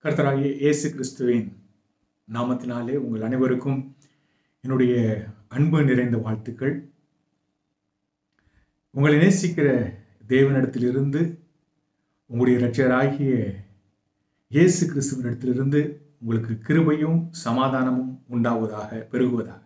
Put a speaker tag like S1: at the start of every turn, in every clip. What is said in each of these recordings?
S1: கர்த்தராகிய இயேசு கிறிஸ்துவின் நாமத்தினாலே உங்கள் அனைவருக்கும் என்னுடைய அன்பு நிறைந்த வாழ்த்துக்கள் உங்களை நேசிக்கிற தேவனிடத்திலிருந்து உங்களுடைய இரட்சகராகிய இயேசு கிறிஸ்துவனிடத்திலிருந்து உங்களுக்கு கிருபையும் சமாதானமும் உண்டாவதாக பெருகுவதாக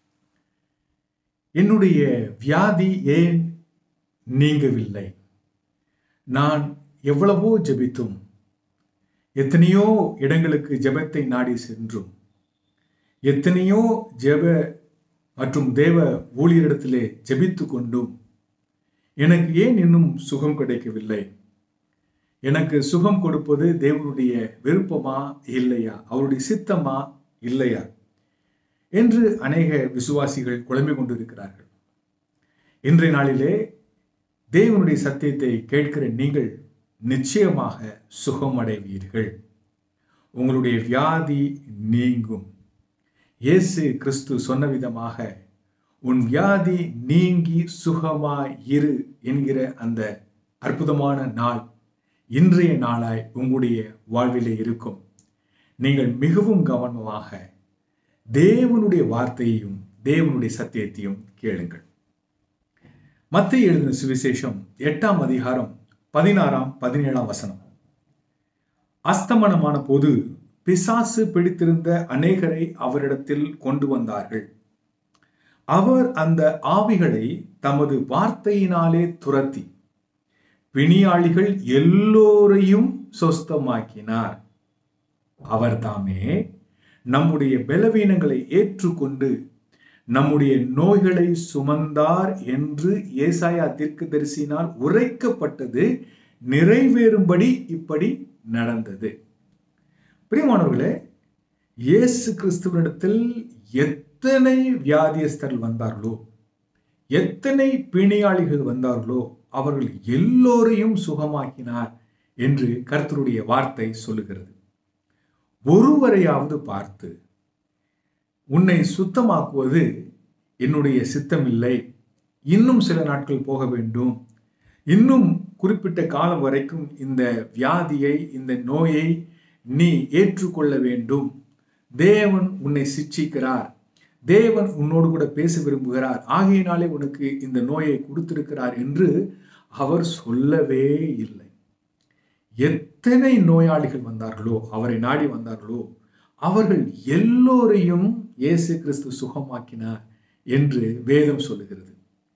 S1: என்னுடைய வியாதி ஏன் நீங்கவில்லை நான் எவ்வளவோ ஜெபித்தும் எத்தனையோ இடங்களுக்கு ஜெபத்தை நாடி சென்றும் எத்தனையோ ஜெப மற்றும் தேவ ஊழியரிடத்திலே ஜெபித்து கொண்டும் எனக்கு ஏன் இன்னும் சுகம் கிடைக்கவில்லை எனக்கு சுகம் கொடுப்பது தேவனுடைய விருப்பமா இல்லையா அவருடைய சித்தமா இல்லையா என்று அநேக விசுவாசிகள் குழம்பிக் கொண்டிருக்கிறார்கள் இன்றைய நாளிலே தேவனுடைய சத்தியத்தை கேட்கிற நீங்கள் நிச்சயமாக சுகம் அடைவீர்கள் உங்களுடைய வியாதி நீங்கும் இயேசு கிறிஸ்து சொன்ன விதமாக உன் வியாதி நீங்கி சுகமாய் இரு என்கிற அந்த அற்புதமான நாள் இன்றைய நாளாய் உங்களுடைய வாழ்விலே இருக்கும் நீங்கள் மிகவும் கவனமாக தேவனுடைய வார்த்தையையும் தேவனுடைய சத்தியத்தையும் கேளுங்கள் மத்திய எழுதின சுவிசேஷம் எட்டாம் அதிகாரம் பதினாறாம் பதினேழாம் வசனம் அஸ்தமனமான போது பிசாசு பிடித்திருந்த அநேகரை அவரிடத்தில் கொண்டு வந்தார்கள் அவர் அந்த ஆவிகளை தமது வார்த்தையினாலே துரத்தி பிணியாளிகள் எல்லோரையும் சொஸ்தமாக்கினார் அவர் தாமே நம்முடைய பலவீனங்களை ஏற்றுக்கொண்டு நம்முடைய நோய்களை சுமந்தார் என்று ஏசாயா தீர்க்கதரிசினால் உரைக்கப்பட்டது நிறைவேறும்படி இப்படி நடந்தது பிரியமானவர்களே இயேசு கிறிஸ்துவனிடத்தில் எத்தனை வியாதியஸ்தர்கள் வந்தார்களோ எத்தனை பிணியாளிகள் வந்தார்களோ அவர்கள் எல்லோரையும் சுகமாக்கினார் என்று கர்த்தருடைய வார்த்தை சொல்லுகிறது ஒருவரையாவது பார்த்து உன்னை சுத்தமாக்குவது என்னுடைய சித்தம் இல்லை இன்னும் சில நாட்கள் போக வேண்டும் இன்னும் குறிப்பிட்ட காலம் வரைக்கும் இந்த வியாதியை இந்த நோயை நீ ஏற்றுக்கொள்ள வேண்டும் தேவன் உன்னை சிட்சிக்கிறார் தேவன் உன்னோடு கூட பேச விரும்புகிறார் ஆகையினாலே உனக்கு இந்த நோயை கொடுத்திருக்கிறார் என்று அவர் சொல்லவே இல்லை எத்தனை நோயாளிகள் வந்தார்களோ அவரை நாடி வந்தார்களோ அவர்கள் எல்லோரையும் இயேசு கிறிஸ்து சுகமாக்கினார் என்று வேதம் சொல்லுகிறது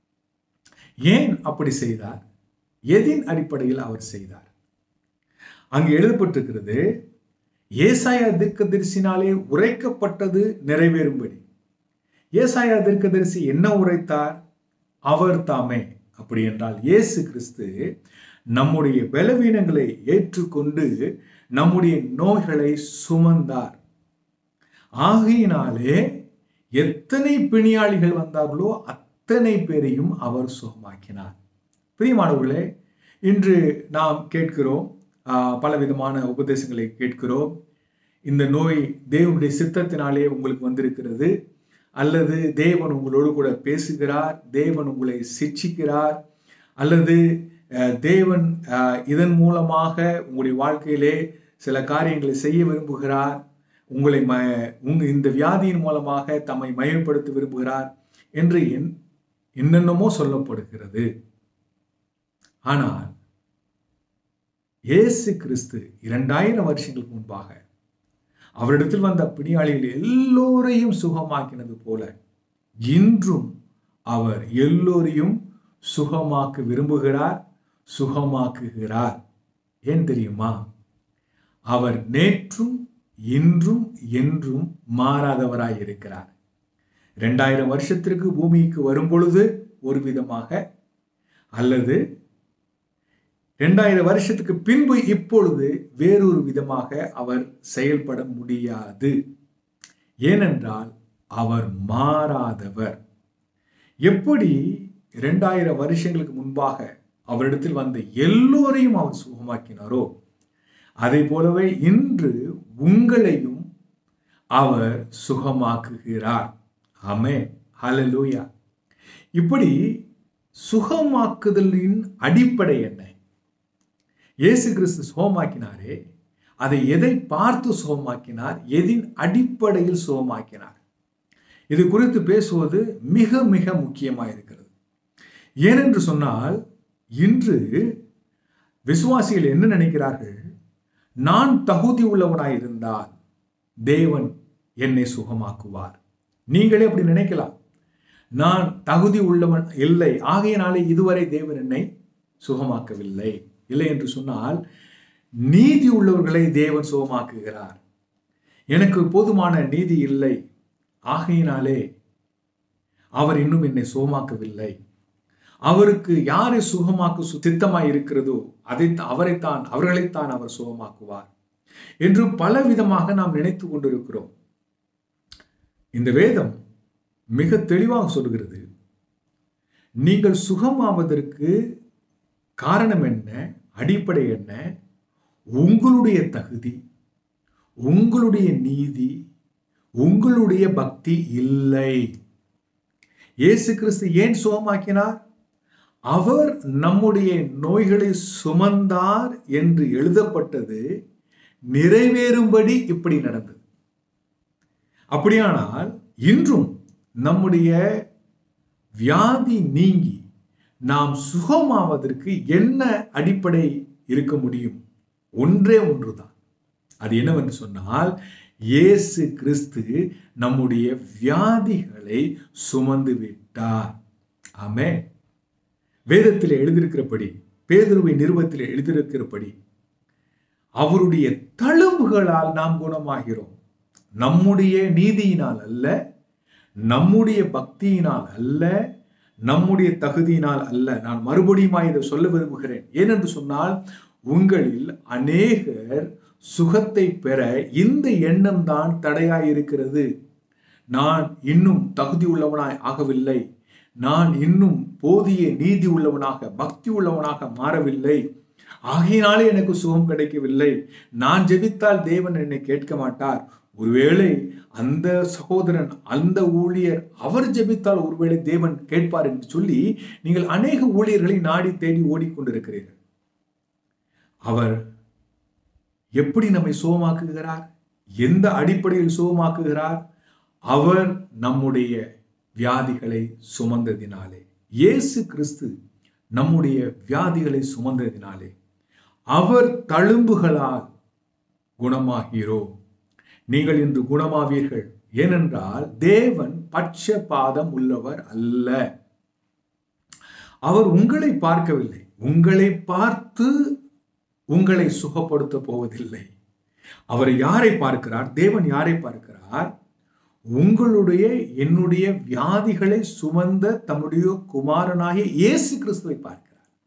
S1: ஏன் அப்படி செய்தார் எதின் அடிப்படையில் அவர் செய்தார் அங்கு எழுதப்பட்டிருக்கிறது ஏசாயா தீர்க்கதரிசினாலே உரைக்கப்பட்டது நிறைவேறும்படி ஏசாயா தீர்க்கதரிசி என்ன உரைத்தார் அவர் தாமே அப்படி என்றால் இயேசு கிறிஸ்து நம்முடைய பலவீனங்களை ஏற்றுக்கொண்டு நம்முடைய நோய்களை சுமந்தார் ஆகையினாலே எத்தனை பிணியாளிகள் வந்தார்களோ அத்தனை பேரையும் அவர் சுகமாக்கினார் பிரியமானவர்களே இன்று நாம் கேட்கிறோம் பல விதமான உபதேசங்களை கேட்கிறோம் இந்த நோய் தேவனுடைய சித்தத்தினாலே உங்களுக்கு வந்திருக்கிறது அல்லது தேவன் உங்களோடு கூட பேசுகிறார் தேவன் உங்களை சிக்ஷிக்கிறார் அல்லது தேவன் இதன் மூலமாக உங்களுடைய வாழ்க்கையிலே சில காரியங்களை செய்ய விரும்புகிறார் உங்களை ம உங்க இந்த வியாதியின் மூலமாக தம்மை மயப்படுத்த விரும்புகிறார் என்று என் என்னென்னமோ சொல்லப்படுகிறது ஆனால் இயேசு கிறிஸ்து இரண்டாயிரம் வருஷங்களுக்கு முன்பாக அவரிடத்தில் வந்த பிணியாளிகள் எல்லோரையும் சுகமாக்கினது போல இன்றும் அவர் எல்லோரையும் சுகமாக்க விரும்புகிறார் சுகமாக்குகிறார் ஏன் தெரியுமா அவர் நேற்றும் இன்றும் என்றும் மாறாதவராய் இருக்கிறார் இரண்டாயிரம் வருஷத்திற்கு பூமிக்கு வரும் பொழுது ஒரு விதமாக அல்லது இரண்டாயிரம் வருஷத்துக்கு பின்பு இப்பொழுது வேறொரு விதமாக அவர் செயல்பட முடியாது ஏனென்றால் அவர் மாறாதவர் எப்படி இரண்டாயிரம் வருஷங்களுக்கு முன்பாக அவரிடத்தில் வந்த எல்லோரையும் அவர் சுகமாக்கினாரோ அதே போலவே இன்று உங்களையும் அவர் சுகமாக்குகிறார் ஆமே ஹலலூயா இப்படி சுகமாக்குதலின் அடிப்படை என்ன இயேசு கிறிஸ்து சுகமாக்கினாரே அதை எதை பார்த்து சுகமாக்கினார் எதின் அடிப்படையில் சுகமாக்கினார் இது குறித்து பேசுவது மிக மிக முக்கியமாக இருக்கிறது ஏனென்று சொன்னால் இன்று விசுவாசிகள் என்ன நினைக்கிறார்கள் நான் தகுதி உள்ளவனாய் இருந்தால் தேவன் என்னை சுகமாக்குவார் நீங்களே அப்படி நினைக்கலாம் நான் தகுதி உள்ளவன் இல்லை ஆகையினாலே இதுவரை தேவன் என்னை சுகமாக்கவில்லை இல்லை என்று சொன்னால் நீதி உள்ளவர்களை தேவன் சுகமாக்குகிறார் எனக்கு போதுமான நீதி இல்லை ஆகையினாலே அவர் இன்னும் என்னை சுகமாக்கவில்லை அவருக்கு யாரை சுகமாக்க சித்தமாய் இருக்கிறதோ அதை அவரைத்தான் அவர்களைத்தான் அவர் சுகமாக்குவார் என்று பல விதமாக நாம் நினைத்து கொண்டிருக்கிறோம் இந்த வேதம் மிக தெளிவாக சொல்கிறது நீங்கள் சுகமாவதற்கு காரணம் என்ன அடிப்படை என்ன உங்களுடைய தகுதி உங்களுடைய நீதி உங்களுடைய பக்தி இல்லை இயேசு கிறிஸ்து ஏன் சுகமாக்கினார் அவர் நம்முடைய நோய்களை சுமந்தார் என்று எழுதப்பட்டது நிறைவேறும்படி இப்படி நடந்தது அப்படியானால் இன்றும் நம்முடைய வியாதி நீங்கி நாம் சுகமாவதற்கு என்ன அடிப்படை இருக்க முடியும் ஒன்றே ஒன்றுதான் அது என்னவென்று சொன்னால் இயேசு கிறிஸ்து நம்முடைய வியாதிகளை சுமந்து விட்டார் ஆமே வேதத்தில் எழுதியிருக்கிறபடி பேதுருவை நிறுவத்தில் எழுதியிருக்கிறபடி அவருடைய தழும்புகளால் நாம் குணமாகிறோம் நம்முடைய நீதியினால் அல்ல நம்முடைய பக்தியினால் அல்ல நம்முடைய தகுதியினால் அல்ல நான் மறுபடியும் இதை சொல்ல விரும்புகிறேன் ஏனென்று சொன்னால் உங்களில் அநேகர் சுகத்தை பெற இந்த எண்ணம் தான் தடையாயிருக்கிறது நான் இன்னும் தகுதி உள்ளவனாய் ஆகவில்லை நான் இன்னும் போதிய நீதி உள்ளவனாக பக்தி உள்ளவனாக மாறவில்லை ஆகையினாலே எனக்கு சுகம் கிடைக்கவில்லை நான் ஜெபித்தால் தேவன் என்னை கேட்க மாட்டார் ஒருவேளை அந்த சகோதரன் அந்த ஊழியர் அவர் ஜெபித்தால் ஒருவேளை தேவன் கேட்பார் என்று சொல்லி நீங்கள் அநேக ஊழியர்களை நாடி தேடி ஓடிக்கொண்டிருக்கிறீர்கள் அவர் எப்படி நம்மை சுகமாக்குகிறார் எந்த அடிப்படையில் சுகமாக்குகிறார் அவர் நம்முடைய வியாதிகளை சுமந்ததினாலே இயேசு கிறிஸ்து நம்முடைய வியாதிகளை சுமந்ததினாலே அவர் தழும்புகளால் குணமாகிறோம் நீங்கள் இன்று குணமாவீர்கள் ஏனென்றால் தேவன் பட்சபாதம் உள்ளவர் அல்ல அவர் உங்களை பார்க்கவில்லை உங்களை பார்த்து உங்களை சுகப்படுத்த போவதில்லை அவர் யாரை பார்க்கிறார் தேவன் யாரை பார்க்கிறார் உங்களுடைய என்னுடைய வியாதிகளை சுமந்த தம்முடைய குமாரனாகிய இயேசு கிறிஸ்துவை பார்க்கிறார்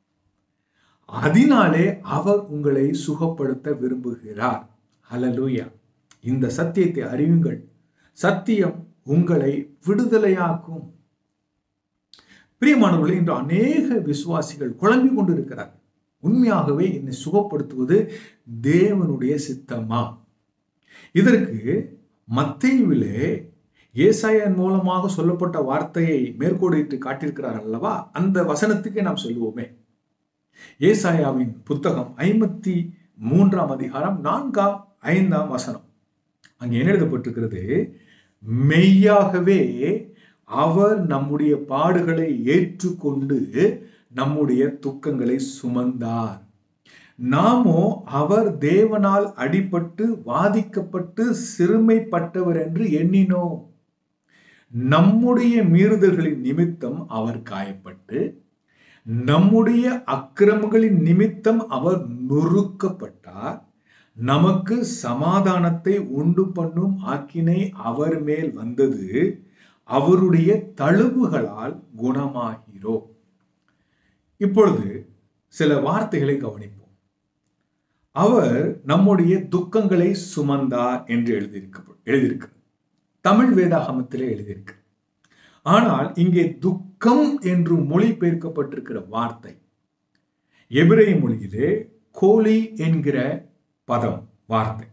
S1: அதனாலே அவர் உங்களை சுகப்படுத்த விரும்புகிறார் ஹலலூயா இந்த சத்தியத்தை அறியுங்கள் சத்தியம் உங்களை விடுதலையாக்கும் பிரியமானவர்களே இன்று அநேக விசுவாசிகள் குழம்பி கொண்டிருக்கிறார் உண்மையாகவே என்னை சுகப்படுத்துவது தேவனுடைய சித்தமா இதற்கு மத்தையிலே ஏசாயன் மூலமாக சொல்லப்பட்ட வார்த்தையை மேற்கோடிட்டு காட்டியிருக்கிறார் அல்லவா அந்த வசனத்துக்கே நாம் சொல்லுவோமே ஏசாயாவின் புத்தகம் ஐம்பத்தி மூன்றாம் அதிகாரம் நான்காம் ஐந்தாம் வசனம் அங்கே என்ன எழுதப்பட்டிருக்கிறது மெய்யாகவே அவர் நம்முடைய பாடுகளை ஏற்றுக்கொண்டு நம்முடைய துக்கங்களை சுமந்தார் நாமோ அவர் தேவனால் அடிபட்டு வாதிக்கப்பட்டு சிறுமைப்பட்டவர் என்று எண்ணினோம் நம்முடைய மீறுதல்களின் நிமித்தம் அவர் காயப்பட்டு நம்முடைய அக்கிரமங்களின் நிமித்தம் அவர் நொறுக்கப்பட்டார் நமக்கு சமாதானத்தை உண்டு பண்ணும் ஆக்கினை அவர் மேல் வந்தது அவருடைய தழுவுகளால் குணமாகிறோம் இப்பொழுது சில வார்த்தைகளை கவனிப்போம் அவர் நம்முடைய துக்கங்களை சுமந்தார் என்று எழுதியிருக்க எழுதியிருக்க தமிழ் வேதாகமத்திலே எழுதியிருக்கு ஆனால் இங்கே துக்கம் என்று மொழிபெயர்க்கப்பட்டிருக்கிற வார்த்தை எபிரேய மொழியிலே கோலி என்கிற பதம் வார்த்தை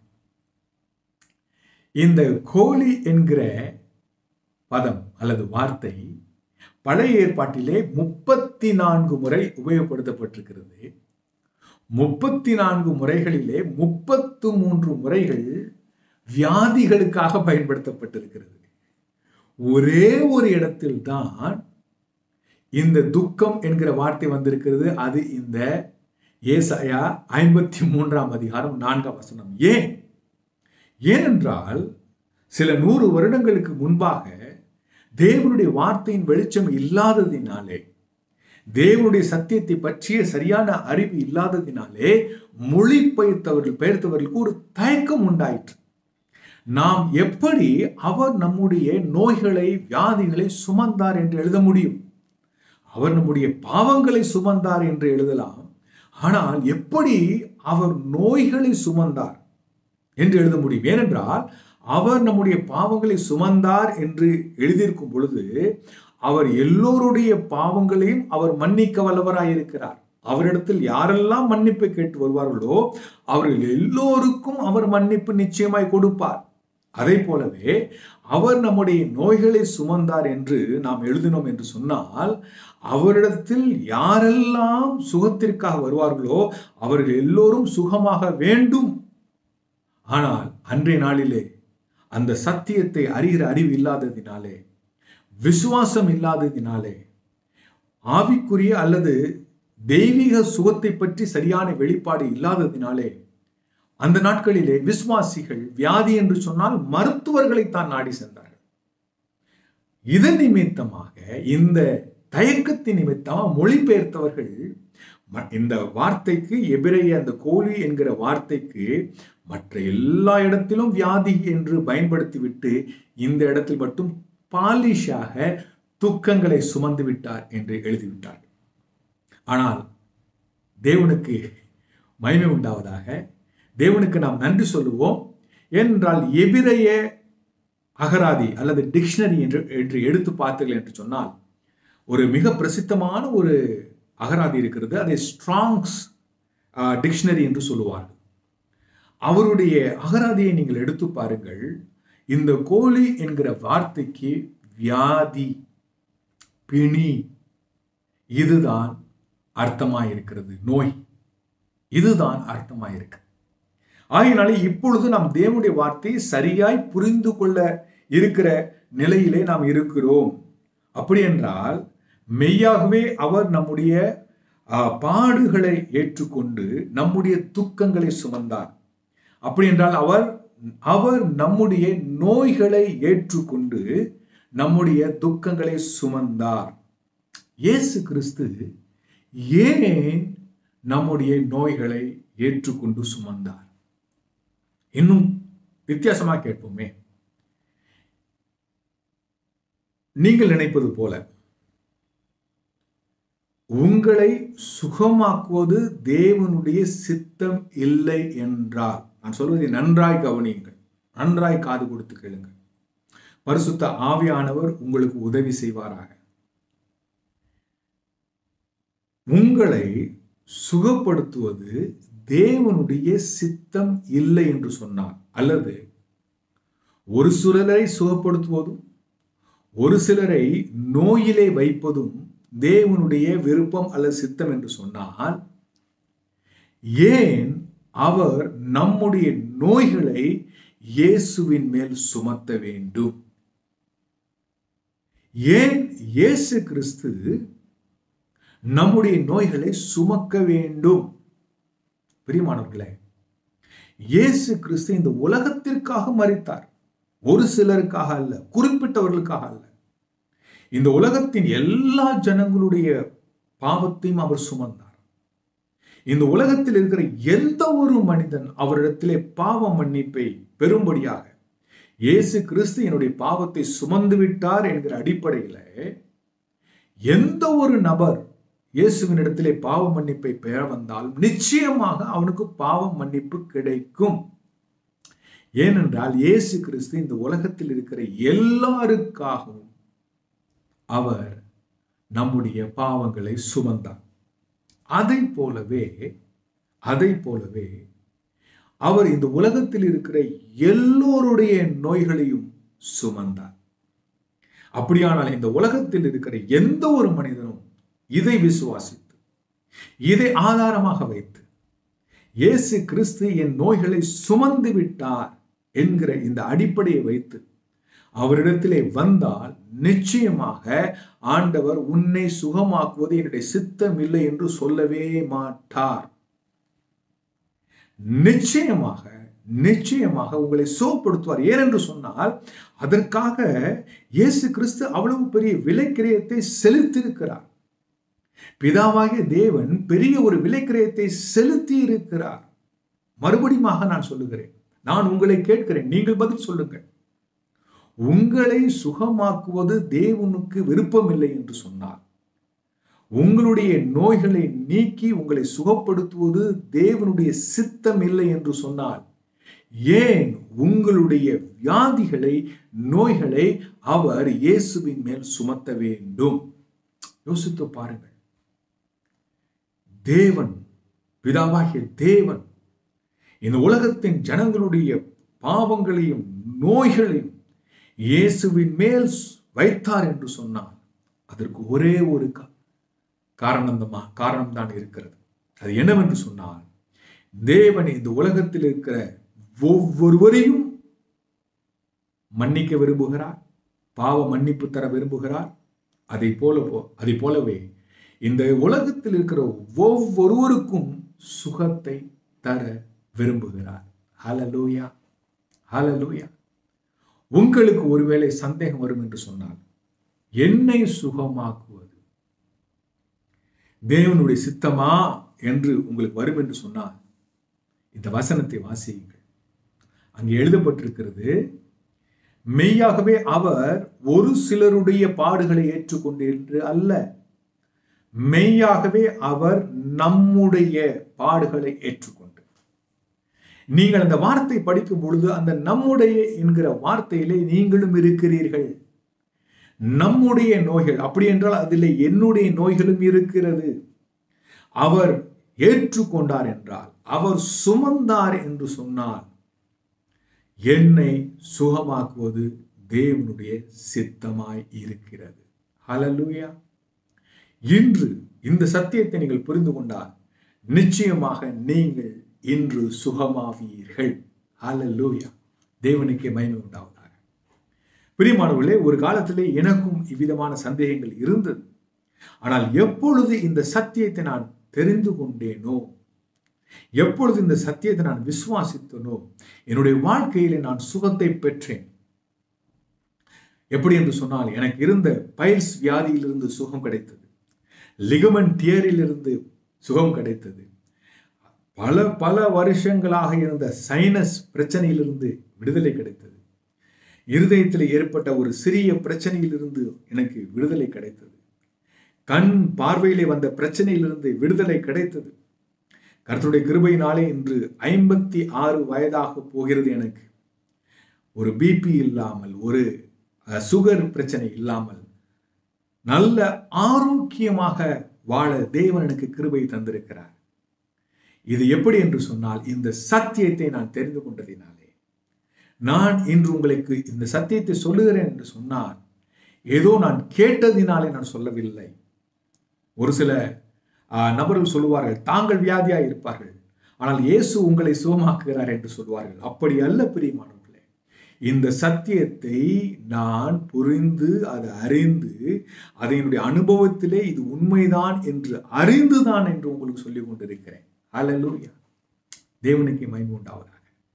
S1: இந்த கோலி என்கிற பதம் அல்லது வார்த்தை பழைய ஏற்பாட்டிலே முப்பத்தி நான்கு முறை உபயோகப்படுத்தப்பட்டிருக்கிறது முப்பத்தி நான்கு முறைகளிலே முப்பத்து மூன்று முறைகள் வியாதிகளுக்காக பயன்படுத்தப்பட்டிருக்கிறது ஒரே ஒரு இடத்தில் தான் இந்த துக்கம் என்கிற வார்த்தை வந்திருக்கிறது அது இந்த ஏசாயா ஐம்பத்தி மூன்றாம் அதிகாரம் நான்காம் வசனம் ஏன் ஏனென்றால் சில நூறு வருடங்களுக்கு முன்பாக தேவனுடைய வார்த்தையின் வெளிச்சம் இல்லாததினாலே தேவனுடைய சத்தியத்தை பற்றிய சரியான அறிவு இல்லாததினாலே மொழி பெயர்த்தவர்கள் பெயர்த்தவர்களுக்கு ஒரு தயக்கம் உண்டாயிற்று நாம் எப்படி அவர் நம்முடைய நோய்களை வியாதிகளை சுமந்தார் என்று எழுத முடியும் அவர் நம்முடைய பாவங்களை சுமந்தார் என்று எழுதலாம் ஆனால் எப்படி அவர் நோய்களை சுமந்தார் என்று எழுத முடியும் ஏனென்றால் அவர் நம்முடைய பாவங்களை சுமந்தார் என்று எழுதியிருக்கும் பொழுது அவர் எல்லோருடைய பாவங்களையும் அவர் மன்னிக்க வல்லவராயிருக்கிறார் அவரிடத்தில் யாரெல்லாம் மன்னிப்பை கேட்டு வருவார்களோ அவர்கள் எல்லோருக்கும் அவர் மன்னிப்பு நிச்சயமாய் கொடுப்பார் அதை போலவே அவர் நம்முடைய நோய்களை சுமந்தார் என்று நாம் எழுதினோம் என்று சொன்னால் அவரிடத்தில் யாரெல்லாம் சுகத்திற்காக வருவார்களோ அவர்கள் எல்லோரும் சுகமாக வேண்டும் ஆனால் அன்றைய நாளிலே அந்த சத்தியத்தை அறிகிற அறிவு இல்லாததினாலே விசுவாசம் இல்லாததினாலே ஆவிக்குரிய அல்லது தெய்வீக சுகத்தை பற்றி சரியான வெளிப்பாடு இல்லாததினாலே அந்த நாட்களிலே விசுவாசிகள் வியாதி என்று சொன்னால் மருத்துவர்களைத்தான் நாடி சென்றார்கள் இதன் நிமித்தமாக இந்த தயக்கத்தின் நிமித்தமாக மொழிபெயர்த்தவர்கள் இந்த வார்த்தைக்கு எபிரைய அந்த கோழி என்கிற வார்த்தைக்கு மற்ற எல்லா இடத்திலும் வியாதி என்று பயன்படுத்திவிட்டு இந்த இடத்தில் மட்டும் பாலிஷாக துக்கங்களை சுமந்து விட்டார் என்று எழுதிவிட்டார் ஆனால் தேவனுக்கு மகிமை உண்டாவதாக தேவனுக்கு நாம் நன்றி சொல்லுவோம் ஏனென்றால் எபிரைய அகராதி அல்லது டிக்ஷனரி என்று என்று எடுத்து பார்த்தீர்கள் என்று சொன்னால் ஒரு மிக பிரசித்தமான ஒரு அகராதி இருக்கிறது அதை ஸ்ட்ராங்ஸ் டிக்ஷனரி என்று சொல்லுவார்கள் அவருடைய அகராதியை நீங்கள் எடுத்து பாருங்கள் இந்த கோழி என்கிற வார்த்தைக்கு வியாதி பிணி இதுதான் அர்த்தமாயிருக்கிறது நோய் இதுதான் அர்த்தமாயிருக்கு ஆகையினாலே இப்பொழுது நாம் தேவனுடைய வார்த்தையை சரியாய் புரிந்து கொள்ள இருக்கிற நிலையிலே நாம் இருக்கிறோம் அப்படி என்றால் மெய்யாகவே அவர் நம்முடைய பாடுகளை ஏற்றுக்கொண்டு நம்முடைய துக்கங்களை சுமந்தார் அப்படி என்றால் அவர் அவர் நம்முடைய நோய்களை ஏற்றுக்கொண்டு நம்முடைய துக்கங்களை சுமந்தார் இயேசு கிறிஸ்து ஏன் நம்முடைய நோய்களை ஏற்றுக்கொண்டு சுமந்தார் இன்னும் வித்தியாசமா கேட்போமே நீங்கள் நினைப்பது போல உங்களை சுகமாக்குவது தேவனுடைய சித்தம் இல்லை என்றால் நான் சொல்வதை நன்றாய் கவனியுங்கள் நன்றாய் காது கொடுத்து கேளுங்கள் பரிசுத்த ஆவியானவர் உங்களுக்கு உதவி செய்வாராக உங்களை சுகப்படுத்துவது தேவனுடைய சித்தம் இல்லை என்று சொன்னார் அல்லது ஒரு சிலரை சுகப்படுத்துவதும் ஒரு சிலரை நோயிலே வைப்பதும் தேவனுடைய விருப்பம் அல்லது சித்தம் என்று சொன்னால் ஏன் அவர் நம்முடைய நோய்களை இயேசுவின் மேல் சுமத்த வேண்டும் ஏன் இயேசு கிறிஸ்து நம்முடைய நோய்களை சுமக்க வேண்டும் பிரியமானவர்களே இயேசு கிறிஸ்து இந்த உலகத்திற்காக மறித்தார் ஒரு சிலருக்காக அல்ல குறிப்பிட்டவர்களுக்காக அல்ல இந்த உலகத்தின் எல்லா ஜனங்களுடைய பாவத்தையும் அவர் சுமந்தார் இந்த உலகத்தில் இருக்கிற எந்த ஒரு மனிதன் அவரிடத்திலே பாவ மன்னிப்பை பெறும்படியாக இயேசு கிறிஸ்து என்னுடைய பாவத்தை சுமந்து விட்டார் என்கிற அடிப்படையில எந்த ஒரு நபர் இயேசுவின் இடத்திலே பாவ மன்னிப்பை பெற வந்தால் நிச்சயமாக அவனுக்கு பாவ மன்னிப்பு கிடைக்கும் ஏனென்றால் இயேசு கிறிஸ்து இந்த உலகத்தில் இருக்கிற எல்லாருக்காகவும் அவர் நம்முடைய பாவங்களை சுமந்தார் அதை போலவே அதை போலவே அவர் இந்த உலகத்தில் இருக்கிற எல்லோருடைய நோய்களையும் சுமந்தார் அப்படியானால் இந்த உலகத்தில் இருக்கிற எந்த ஒரு மனிதனும் இதை விசுவாசித்து இதை ஆதாரமாக வைத்து இயேசு கிறிஸ்து என் நோய்களை சுமந்து விட்டார் என்கிற இந்த அடிப்படையை வைத்து அவரிடத்திலே வந்தால் நிச்சயமாக ஆண்டவர் உன்னை சுகமாக்குவது என்னுடைய சித்தம் இல்லை என்று சொல்லவே மாட்டார் நிச்சயமாக நிச்சயமாக உங்களை சோப்படுத்துவார் ஏனென்று சொன்னால் அதற்காக இயேசு கிறிஸ்து அவ்வளவு பெரிய விலைக்கிரயத்தை செலுத்தியிருக்கிறார் பிதாவாகிய தேவன் பெரிய ஒரு விலைக்கிரயத்தை செலுத்தி இருக்கிறார் மறுபடியுமாக நான் சொல்லுகிறேன் நான் உங்களை கேட்கிறேன் நீங்கள் பதில் சொல்லுங்கள் உங்களை சுகமாக்குவது தேவனுக்கு விருப்பமில்லை என்று சொன்னார் உங்களுடைய நோய்களை நீக்கி உங்களை சுகப்படுத்துவது தேவனுடைய சித்தம் இல்லை என்று சொன்னால் ஏன் உங்களுடைய வியாதிகளை நோய்களை அவர் இயேசுவின் மேல் சுமத்த வேண்டும் யோசித்து பாருங்கள் தேவன் பிதாவாகிய தேவன் இந்த உலகத்தின் ஜனங்களுடைய பாவங்களையும் நோய்களையும் இயேசுவின் மேல் வைத்தார் என்று சொன்னார் அதற்கு ஒரே ஒரு காரணம் காரணம் தான் இருக்கிறது அது என்னவென்று சொன்னால் தேவன் இந்த உலகத்தில் இருக்கிற ஒவ்வொருவரையும் மன்னிக்க விரும்புகிறார் பாவ மன்னிப்பு தர விரும்புகிறார் அதை போல அதை போலவே இந்த உலகத்தில் இருக்கிற ஒவ்வொருவருக்கும் சுகத்தை தர விரும்புகிறார் ஹலலூயா ஹலலூயா உங்களுக்கு ஒருவேளை சந்தேகம் வரும் என்று சொன்னால் என்னை சுகமாக்குவது தேவனுடைய சித்தமா என்று உங்களுக்கு வரும் என்று சொன்னால் இந்த வசனத்தை வாசியுங்கள் அங்கே எழுதப்பட்டிருக்கிறது மெய்யாகவே அவர் ஒரு சிலருடைய பாடுகளை ஏற்றுக்கொண்டு என்று அல்ல மெய்யாகவே அவர் நம்முடைய பாடுகளை ஏற்றுக்கொண்டு நீங்கள் அந்த வார்த்தை படிக்கும் பொழுது அந்த நம்முடைய என்கிற வார்த்தையிலே நீங்களும் இருக்கிறீர்கள் நம்முடைய நோய்கள் அப்படி என்றால் அதில் என்னுடைய நோய்களும் இருக்கிறது அவர் ஏற்றுக்கொண்டார் என்றால் அவர் சுமந்தார் என்று சொன்னால் என்னை சுகமாக்குவது தேவனுடைய சித்தமாய் இருக்கிறது ஹலலூயா இன்று இந்த சத்தியத்தை நீங்கள் புரிந்து கொண்டால் நிச்சயமாக நீங்கள் இன்று சுகமாவீர்கள் ஹலலூயா தேவனுக்கே மகிமை உண்டாவதாக பிரியமானவர்களே ஒரு காலத்திலே எனக்கும் இவ்விதமான சந்தேகங்கள் இருந்தது ஆனால் எப்பொழுது இந்த சத்தியத்தை நான் தெரிந்து கொண்டேனோ எப்பொழுது இந்த சத்தியத்தை நான் விசுவாசித்தனோ என்னுடைய வாழ்க்கையிலே நான் சுகத்தை பெற்றேன் எப்படி என்று சொன்னால் எனக்கு இருந்த பைல்ஸ் வியாதியிலிருந்து சுகம் கிடைத்தது லிகமன் டியரிலிருந்து சுகம் கிடைத்தது பல பல வருஷங்களாக இருந்த சைனஸ் பிரச்சனையிலிருந்து விடுதலை கிடைத்தது இருதயத்தில் ஏற்பட்ட ஒரு சிறிய பிரச்சனையிலிருந்து எனக்கு விடுதலை கிடைத்தது கண் பார்வையிலே வந்த பிரச்சனையிலிருந்து விடுதலை கிடைத்தது கர்த்தருடைய கிருபையினாலே இன்று ஐம்பத்தி ஆறு வயதாக போகிறது எனக்கு ஒரு பிபி இல்லாமல் ஒரு சுகர் பிரச்சனை இல்லாமல் நல்ல ஆரோக்கியமாக வாழ தேவன் எனக்கு கிருபை தந்திருக்கிறார் இது எப்படி என்று சொன்னால் இந்த சத்தியத்தை நான் தெரிந்து கொண்டதினாலே நான் இன்று உங்களுக்கு இந்த சத்தியத்தை சொல்லுகிறேன் என்று சொன்னால் ஏதோ நான் கேட்டதினாலே நான் சொல்லவில்லை ஒரு சில நபர்கள் சொல்லுவார்கள் தாங்கள் வியாதியாக இருப்பார்கள் ஆனால் இயேசு உங்களை சுகமாக்குகிறார் என்று சொல்வார்கள் அப்படி அல்ல பிரியமானவர்களே இந்த சத்தியத்தை நான் புரிந்து அதை அறிந்து அதை என்னுடைய அனுபவத்திலே இது உண்மைதான் என்று அறிந்துதான் என்று உங்களுக்கு சொல்லிக் கொண்டிருக்கிறேன் அலலூயா தேவனுக்கு மகிமை உண்டாவதாக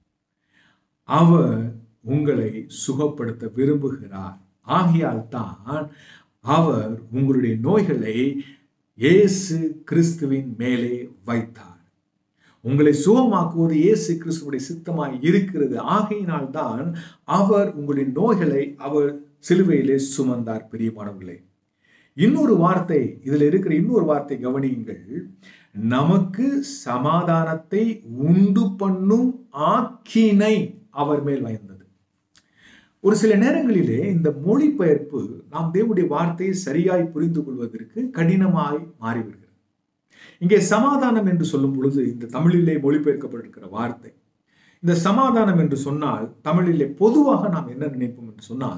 S1: அவர் உங்களை சுகப்படுத்த விரும்புகிறார் ஆகையால் தான் அவர் உங்களுடைய நோய்களை இயேசு கிறிஸ்துவின் மேலே வைத்தார் உங்களை சுகமாக்குவது இயேசு கிறிஸ்துவுடைய சித்தமாய் இருக்கிறது ஆகையினால் தான் அவர் உங்களுடைய நோய்களை அவர் சிலுவையிலே சுமந்தார் பிரியமானவர்களே இன்னொரு வார்த்தை இதுல இருக்கிற இன்னொரு வார்த்தை கவனியுங்கள் நமக்கு சமாதானத்தை உண்டு பண்ணும் ஆக்கினை அவர் மேல் வாய்ந்தது ஒரு சில நேரங்களிலே இந்த மொழிபெயர்ப்பு நாம் தேவனுடைய வார்த்தையை சரியாய் புரிந்து கொள்வதற்கு கடினமாய் மாறிவிடுகிறது இங்கே சமாதானம் என்று சொல்லும் பொழுது இந்த தமிழிலே மொழிபெயர்க்கப்பட்டிருக்கிற வார்த்தை இந்த சமாதானம் என்று சொன்னால் தமிழிலே பொதுவாக நாம் என்ன நினைப்போம் என்று சொன்னால்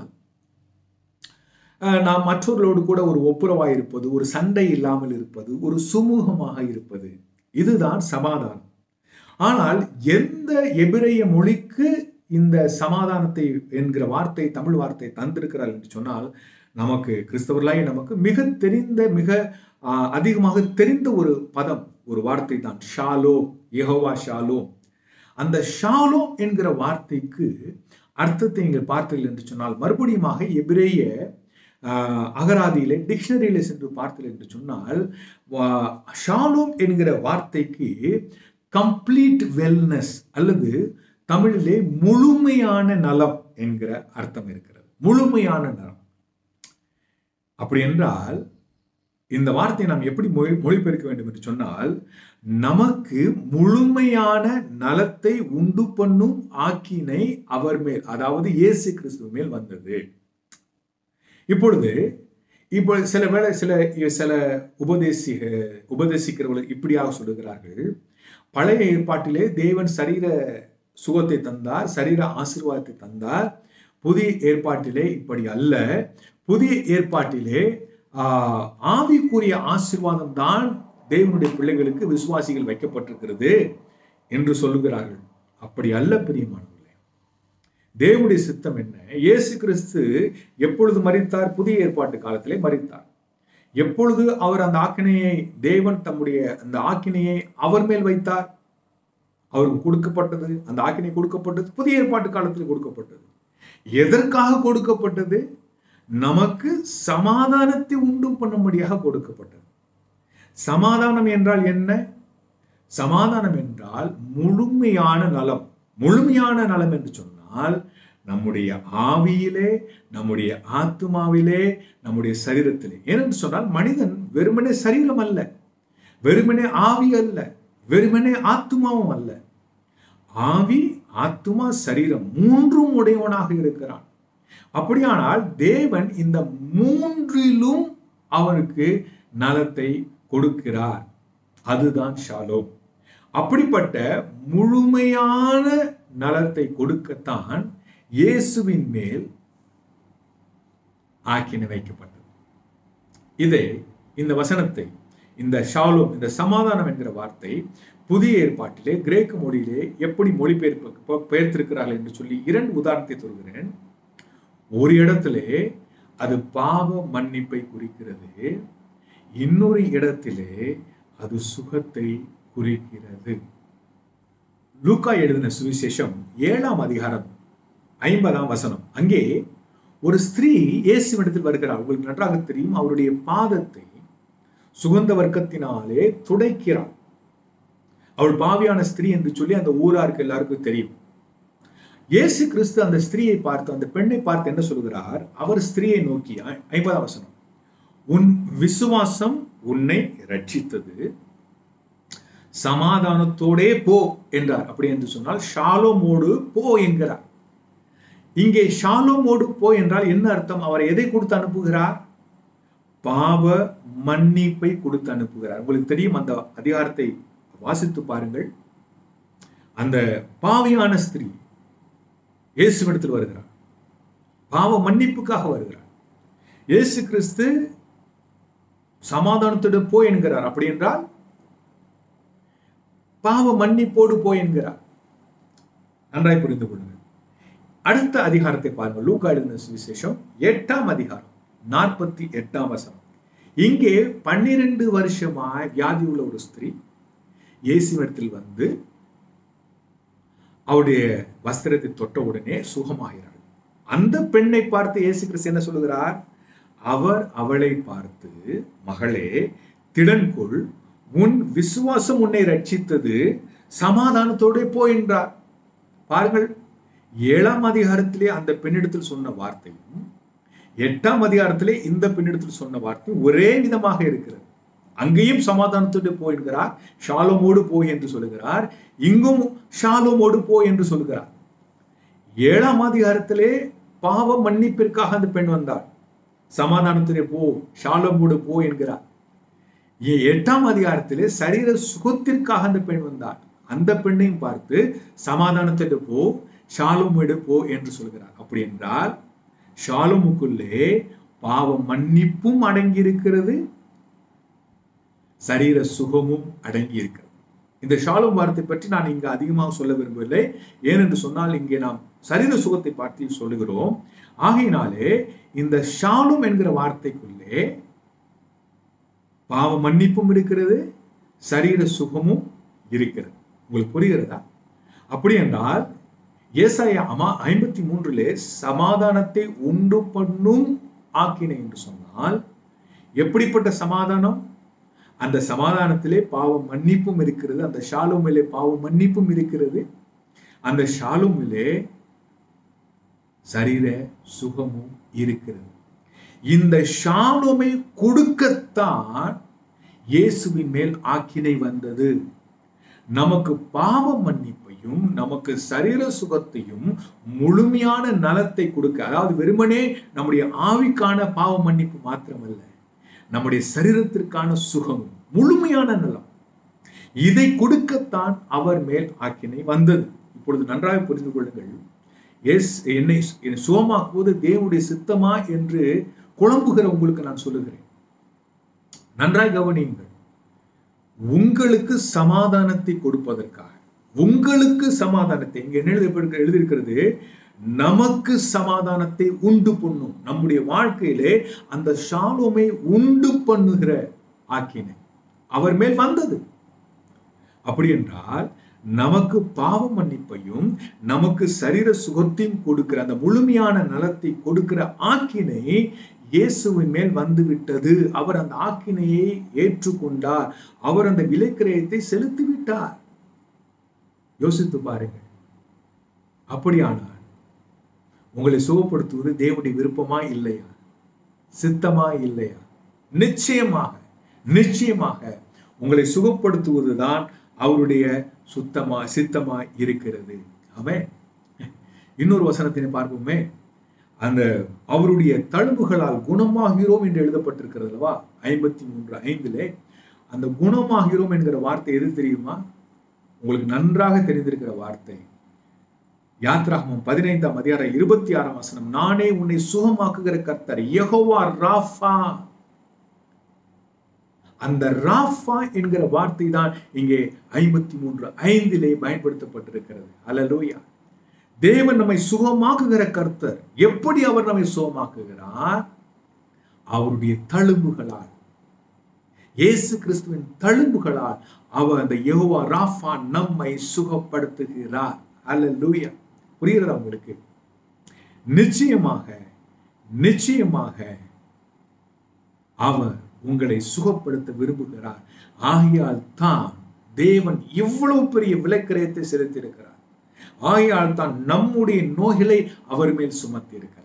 S1: நாம் மற்றவர்களோடு கூட ஒரு ஒப்புரவாய் இருப்பது ஒரு சண்டை இல்லாமல் இருப்பது ஒரு சுமூகமாக இருப்பது இதுதான் சமாதானம் ஆனால் எந்த எபிரேய மொழிக்கு இந்த சமாதானத்தை என்கிற வார்த்தை தமிழ் வார்த்தை தந்திருக்கிறார் என்று சொன்னால் நமக்கு கிறிஸ்தவர்களாகி நமக்கு மிக தெரிந்த மிக ஆஹ், அதிகமாக தெரிந்த ஒரு பதம் ஒரு வார்த்தை தான் ஷாலோ யெகோவா ஷாலோ அந்த ஷாலோ என்கிற வார்த்தைக்கு அர்த்தத்தை நீங்கள் பார்த்தீர்கள் என்று சொன்னால் மறுபடியுமாக எபிரேய ஆஹ், அகராதியிலே டிக்ஷனரியிலே சென்று பார்த்தீர்கள் என்று சொன்னால் வா- ஷாலோம் என்கிற வார்த்தைக்கு கம்ப்ளீட் வெல்னஸ் அல்லது தமிழிலே முழுமையான நலம் என்கிற அர்த்தம் இருக்கிறது முழுமையான நலம் அப்படி என்றால் இந்த வார்த்தையை நாம் எப்படி மொழி மொழிபெயர்க்க வேண்டும் என்று சொன்னால் நமக்கு முழுமையான நலத்தை உண்டு பண்ணும் ஆக்கினை அவர் மேல் அதாவது இயேசு கிறிஸ்துவ மேல் வந்தது இப்பொழுது இப்போ சில வேளை சில சில உபதேசிக உபதேசிக்கிறவர்கள் இப்படியாக சொல்லுகிறார்கள் பழைய ஏற்பாட்டிலே தேவன் சரீர சுகத்தை தந்தார் சரீர ஆசீர்வாதத்தை தந்தார் புதிய ஏற்பாட்டிலே இப்படி அல்ல புதிய ஏற்பாட்டிலே ஆஹ், ஆவிக்குரிய ஆசீர்வாதம் தான் தேவனுடைய பிள்ளைகளுக்கு விசுவாசிகள் வைக்கப்பட்டிருக்கிறது என்று சொல்லுகிறார்கள் அப்படி அல்ல பிரியமானவர்களே தேவனுடைய சித்தம் என்ன இயேசு கிறிஸ்து எப்பொழுது மரித்தார் புதிய ஏற்பாட்டு காலத்திலே மரித்தார் எப்பொழுது அவர் அந்த ஆக்கினையை தேவன் தம்முடைய அந்த ஆக்கினையை அவர் மேல் வைத்தார் அவருக்கு கொடுக்கப்பட்டது அந்த ஆக்கினை கொடுக்கப்பட்டது புதிய ஏற்பாட்டு காலத்தில் கொடுக்கப்பட்டது எதற்காக கொடுக்கப்பட்டது நமக்கு சமாதானத்தை உண்டும் பண்ணும்படியாக கொடுக்கப்பட்டது சமாதானம் என்றால் என்ன சமாதானம் என்றால் முழுமையான நலம் முழுமையான நலம் என்று சொன்னால் நம்முடைய ஆவியிலே நம்முடைய ஆத்மாவிலே நம்முடைய சரீரத்திலே ஏனென்று சொன்னால் மனிதன் வெறுமனே சரீரம் அல்ல வெறுமனே ஆவி அல்ல வெறுமனே ஆத்மாவும் அல்ல ஆவி ஆத்மா சரீரம் மூன்றும் உடையவனாக இருக்கிறான் அப்படியானால் தேவன் இந்த மூன்றிலும் அவனுக்கு நலத்தை கொடுக்கிறார் அதுதான் ஷாலோம் அப்படிப்பட்ட முழுமையான நலத்தை கொடுக்கத்தான் இயேசுவின் மேல் ஆக்கினை வைக்கப்பட்டது இதை இந்த வசனத்தை இந்த ஷாலோம் இந்த சமாதானம் என்கிற வார்த்தை புதிய ஏற்பாட்டிலே கிரேக்க மொழியிலே எப்படி மொழிபெயர்ப்பு பெயர்த்திருக்கிறார்கள் என்று சொல்லி இரண்டு உதாரணத்தை சொல்கிறேன் ஒரு இடத்திலே அது பாவ மன்னிப்பை குறிக்கிறது இன்னொரு இடத்திலே அது சுகத்தை குறிக்கிறது லூக்கா எழுதின சுவிசேஷம் ஏழாம் அதிகாரம் ஐம்பதாம் வசனம் அங்கே ஒரு ஸ்திரீ இயேசுவிடத்தில் வருகிறார் உங்களுக்கு நன்றாக தெரியும் அவருடைய பாதத்தை சுகந்த வர்க்கத்தினாலே துடைக்கிறார் அவள் பாவியான ஸ்திரீ என்று சொல்லி அந்த ஊராருக்கு எல்லாருக்கும் தெரியும் இயேசு கிறிஸ்து அந்த ஸ்திரீயை பார்த்து அந்த பெண்ணை பார்த்து என்ன சொல்கிறார் அவர் ஸ்திரீயை நோக்கி ஐ- ஐம்பதாம் வசனம் உன் விசுவாசம் உன்னை ரட்சித்தது சமாதானத்தோடே போ என்றார் அப்படி என்று சொன்னால் ஷாலோமோடு போ என்கிறார் இங்கே ஷாலோமோடு போ என்றால் என்ன அர்த்தம் அவரை எதை கொடுத்து அனுப்புகிறார் பாவ மன்னிப்பை கொடுத்து அனுப்புகிறார் உங்களுக்கு தெரியும் அந்த அதிகாரத்தை வாசித்து பாருங்கள் அந்த பாவியான ஸ்திரீ இயேசுவிடத்தில் வருகிறார் பாவ மன்னிப்புக்காக வருகிறார் இயேசு கிறிஸ்து சமாதானத்தோடு போ என்கிறார் அப்படி என்றால் பாவ மன்னிப்போடு போ என்கிறார் நன்றாய் புரிந்து கொள்ளுங்கள் அடுத்த அதிகாரத்தை பாருங்கள் லூக்கா எழுதின சுவிசேஷம் எட்டாம் அதிகாரம் நாற்பத்தி எட்டாம் வசனம் இங்கே பன்னிரண்டு வருஷமாய் வியாதி உள்ள ஒரு ஸ்திரீ இயேசுவிடத்தில் வந்து அவருடைய வஸ்திரத்தை தொட்ட உடனே சுகமாகிறாள் அந்த பெண்ணை பார்த்து இயேசு கிறிஸ்து என்ன சொல்லுகிறார் அவர் அவளை பார்த்து மகளே திடன்கொள் உன் விசுவாசம் உன்னை ரட்சித்தது சமாதானத்தோடு போ என்றார் பாருங்கள் ஏழாம் அதிகாரத்திலே அந்த பெண்ணிடத்தில் சொன்ன வார்த்தையும் எட்டாம் அதிகாரத்திலே இந்த பெண்ணிடத்தில் சொன்ன வார்த்தை ஒரே விதமாக இருக்கிறது அங்கேயும் சமாதானத்தோடு போ என்கிறார் ஷாலோமோடு போ என்று சொல்லுகிறார் இங்கும் ஷாலோமோடு போ என்று சொல்லுகிறார் ஏழாம் அதிகாரத்திலே பாவ மன்னிப்பிற்காக அந்த பெண் வந்தார் சமாதானத்திலே போ ஷாலோமோடு போ என்கிறார் எ- எட்டாம் அதிகாரத்திலே சரீர சுகத்திற்காக அந்த பெண் வந்தார் அந்த பெண்ணையும் பார்த்து சமாதானத்தோடு போ ஷாலோமோடு போ என்று சொல்கிறார் அப்படி என்றால் ஷாலோமுக்குள்ளே பாவ மன்னிப்பும் அடங்கி இருக்கிறது சரீர சுகமும் அடங்கி இருக்கிறது இந்த ஷாலும் வார்த்தை பற்றி நான் இங்கு அதிகமாக சொல்ல விரும்பவில்லை ஏனென்று சொன்னால் இங்கே நாம் சரீர சுகத்தை பார்த்து சொல்லுகிறோம் ஆகையினாலே இந்த ஷாலும் என்கிற வார்த்தைக்குள்ளே பாவ மன்னிப்பும் இருக்கிறது சரீர சுகமும் இருக்கிறது உங்களுக்கு புரிகிறதா அப்படி என்றால் ஏசாயா அமா ஐம்பத்தி மூன்றிலே சமாதானத்தை உண்டு பண்ணும் ஆக்கினை என்று சொன்னால் எப்படிப்பட்ட சமாதானம் அந்த சமாதானத்திலே பாவ மன்னிப்பும் இருக்கிறது அந்த ஷாலோமிலே பாவ மன்னிப்பும் இருக்கிறது அந்த ஷாலோமிலே சரீர சுகமும் இருக்கிறது இந்த ஷாலோமை கொடுக்கத்தான் இயேசுவின் மேல் ஆக்கினை வந்தது நமக்கு பாவ மன்னிப்பையும் நமக்கு சரீர சுகத்தையும் முழுமையான நலத்தை கொடுக்க அதாவது வெறுமனே நம்முடைய ஆவிக்கான பாவ மன்னிப்பு மாத்திரமல்ல நம்முடைய சரீரத்திற்கான சுகமும் முழுமையான நலம் இதை கொடுக்கத்தான் அவர் மேல் ஆக்கினை வந்தது இப்பொழுது நன்றாக புரிந்து கொள்ளுங்கள் எஸ் என்னை சுகமாக்குவது தேவனுடைய சித்தமா என்று குழம்புகிற உங்களுக்கு நான் சொல்லுகிறேன் நன்றாய் கவனியுங்கள் உங்களுக்கு சமாதானத்தை கொடுப்பதற்காக உங்களுக்கு சமாதானத்தை இங்க என்ன எழுதி எழுதியிருக்கிறது நமக்கு சமாதானத்தை உண்டு பண்ணும் நம்முடைய வாழ்க்கையிலே அந்த ஷாலோமை உண்டு பண்ணுகிற ஆக்கினை அவர் மேல் வந்தது அப்படி என்றால் நமக்கு பாவ மன்னிப்பையும் நமக்கு சரீர சுகத்தையும் கொடுக்கிற அந்த முழுமையான நலத்தை கொடுக்கிற ஆக்கினை இயேசுவின் மேல் வந்து விட்டது அவர் அந்த ஆக்கினையை ஏற்றுக்கொண்டார் அவர் அந்த விலைக்கிரயத்தை செலுத்தி விட்டார் யோசித்து பாருங்கள் அப்படியானால் உங்களை சுகப்படுத்துவது தேவனுடைய விருப்பமா இல்லையா சித்தமா இல்லையா நிச்சயமாக நிச்சயமாக உங்களை சுகப்படுத்துவதுதான் அவருடைய சுத்தமா சித்தமா இருக்கிறது அவன் இன்னொரு வசனத்தினை பார்ப்போமே அந்த அவருடைய தழும்புகளால் குணமாகிறோம் என்று எழுதப்பட்டிருக்கிறது அல்லவா ஐம்பத்தி மூன்று ஐந்திலே அந்த குணமாகிறோம் என்கிற வார்த்தை எது தெரியுமா உங்களுக்கு நன்றாக தெரிந்திருக்கிற வார்த்தை யாத்ராகமம் பதினைந்தாம் அதிகாரம் இருபத்தி ஆறாம் வசனம் நானே உன்னை சுகமாக்குகிற கர்த்தர் யெகோவா ராஃபா அந்த ராஃபா என்கிற வார்த்தை தான் இங்கே ஐம்பத்தி மூன்று ஐந்திலே பயன்படுத்தப்பட்டிருக்கிறது அல்லலூயா தேவன் நம்மை சுகமாக்குகிற கர்த்தர் எப்படி அவர் நம்மை சுகமாக்குகிறார் அவருடைய தழும்புகளால் இயேசு கிறிஸ்துவின் தழும்புகளால் அவர் அந்த யெகோவா ராஃபா நம்மை சுகப்படுத்துகிறார் அல்லலூயா புரிகிறதா உங்களுக்கு நிச்சயமாக நிச்சயமாக அவர் உங்களை சுகப்படுத்த விரும்புகிறார் ஆகையால் தான் தேவன் இவ்வளவு பெரிய விலைக்கிரயத்தை செலுத்தியிருக்கிறார் ஆகையால் தான் நம்முடைய நோய்களை அவர் மேல் சுமத்தி இருக்கிறார்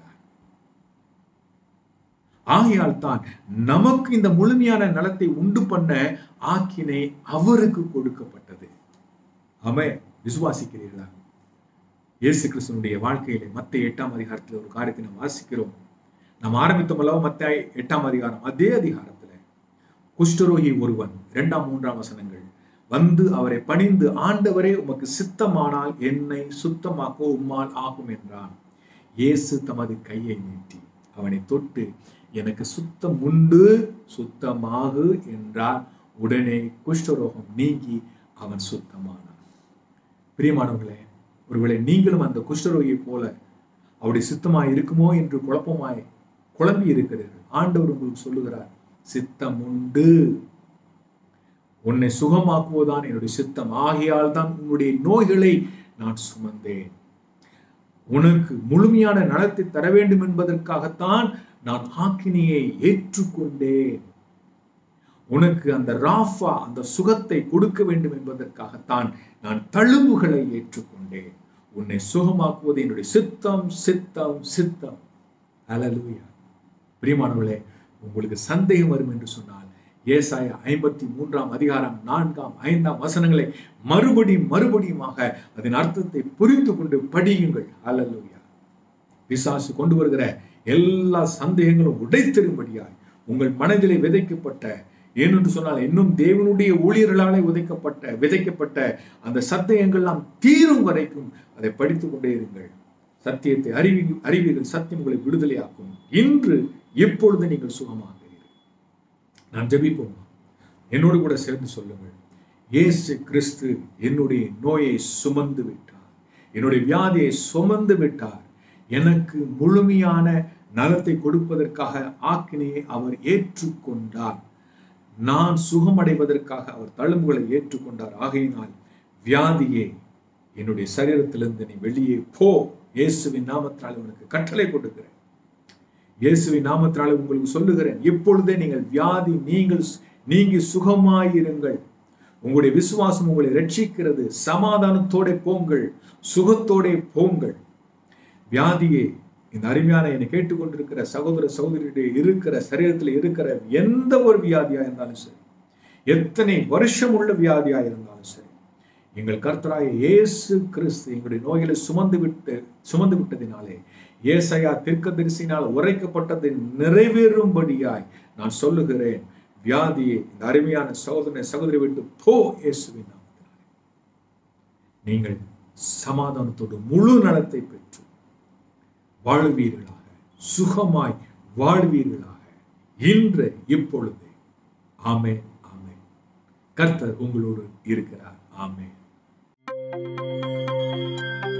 S1: ஆகையால் தான் நமக்கு இந்த முழுமையான நலத்தை உண்டு பண்ண ஆக்கினை அவருக்கு கொடுக்கப்பட்டது அமை விசுவாசிக்கிறீர்களா இயேசு கிறிஸ்துவனுடைய வாழ்க்கையிலே மத்த எட்டாம் அதிகாரத்தில் ஒரு காரியத்தை நாம் வாசிக்கிறோம் நாம் ஆரம்பித்தோம் அல்லவா மத்த எட்டாம் அதிகாரம் அதே அதிகாரத்துல குஷ்டரோகி ஒருவன் இரண்டாம் மூன்றாம் வசனங்கள் வந்து அவரை பணிந்து ஆண்டவரே உமக்கு சித்தமானால் என்னை சுத்தமாக்க உம்மால் ஆகும் என்றான் இயேசு தமது கையை நீட்டி அவனை தொட்டு எனக்கு சுத்தம் உண்டு சுத்தமாகு என்றார் உடனே குஷ்டரோகம் நீங்கி அவன் சுத்தமானான் பிரியமானவர்களே ஒருவேளை நீங்களும் அந்த குஷ்டரோகியை போல அவருடைய சித்தமாய் இருக்குமோ என்று குழப்பமாய் குழம்பி இருக்கிறீர்கள் ஆண்டவர் உங்களுக்கு சொல்லுகிறார் சித்தம் உண்டு உன்னை சுகமாக்குவதுதான் என்னுடைய சித்தம் ஆகையால் தான் உன்னுடைய நோய்களை நான் சுமந்தேன் உனக்கு முழுமையான நலத்தை தர வேண்டும் என்பதற்காகத்தான் நான் ஆக்கினியை ஏற்றுக்கொண்டேன் உனக்கு அந்த ராஃபா அந்த சுகத்தை கொடுக்க வேண்டும் என்பதற்காகத்தான் நான் தழும்புகளை ஏற்றுக்கொண்டேன் உன்னை சுகமாக்குவது என்னுடைய சித்தம் சித்தம் சித்தம் அலலூயா பிரியமானவர்களே உங்களுக்கு சந்தேகம் வரும் என்று சொன்னால் ஏசாய ஐம்பத்தி மூன்றாம் அதிகாரம் நான்காம் ஐந்தாம் வசனங்களை மறுபடியும் மறுபடியுமாக அதன் அர்த்தத்தை புரிந்து கொண்டு படியுங்கள் அலலூயா பிசாசு கொண்டு வருகிற எல்லா சந்தேகங்களும் உடைத்தெரும்படியாய் உங்கள் மனதிலே விதைக்கப்பட்ட ஏனென்று சொன்னால் இன்னும் தேவனுடைய ஊழியர்களாலே உதைக்கப்பட்ட விதைக்கப்பட்ட அந்த சத்தியங்கள்லாம் தீரும் வரைக்கும் அதை படித்துக் கொண்டே இருங்கள் சத்தியத்தை அறிவி அறிவீர்கள் சத்தியம் உங்களை விடுதலையாக்கும் இன்று இப்பொழுது நீங்கள் சுகமாகிறீர்கள் நான் ஜெபிப்போம் என்னோடு கூட சேர்ந்து சொல்லுங்கள் இயேசு கிறிஸ்து என்னுடைய நோயை சுமந்து விட்டார் என்னுடைய வியாதியை சுமந்து விட்டார் எனக்கு முழுமையான நலத்தை கொடுப்பதற்காக ஆக்கினையை அவர் ஏற்றுக்கொண்டார் நான் சுகமடைவதற்காக அவர் தழும்புகளை ஏற்றுக்கொண்டார் ஆகையினால் வியாதியே என்னுடைய சரீரத்திலிருந்து நீ வெளியே போ இயேசுவின் நாமத்தினால் உனக்கு கட்டளை கொடுக்கிறேன் இயேசுவின் நாமத்தினால் உங்களுக்கு சொல்லுகிறேன் இப்பொழுதே நீங்கள் வியாதி நீங்கள் நீங்கி சுகமாயிருங்கள் உங்களுடைய விசுவாசம் உங்களை ரட்சிக்கிறது சமாதானத்தோட போங்கள் சுகத்தோட போங்கள் வியாதியே இந்த அருமையான என்னை கேட்டுக்கொண்டிருக்கிற சகோதர சகோதரியுடைய இருக்கிற சரீரத்தில் இருக்கிற எந்த ஒரு வியாதியா இருந்தாலும் சரி எத்தனை வருஷம் உள்ள வியாதியா இருந்தாலும் சரி எங்கள் கர்த்தராய இயேசு கிறிஸ்து எங்களுடைய நோய்களை சுமந்து விட்டு சுமந்து விட்டதினாலே ஏசையா தீர்க்கதரிசினால் உரைக்கப்பட்டதை நிறைவேறும்படியாய் நான் சொல்லுகிறேன் வியாதியை இந்த அருமையான சகோதரனை சகோதரி விட்டு போ இயேசுவின் நாமத்தினாலே நீங்கள் சமாதானத்தோடு முழு நலத்தை பெற்று வாழ்வீர்களாக சுகமாய் வாழ்வீர்களாக இன்று இப்பொழுது ஆமே ஆமே கர்த்தர் உங்களோடு இருக்கிறார் ஆமே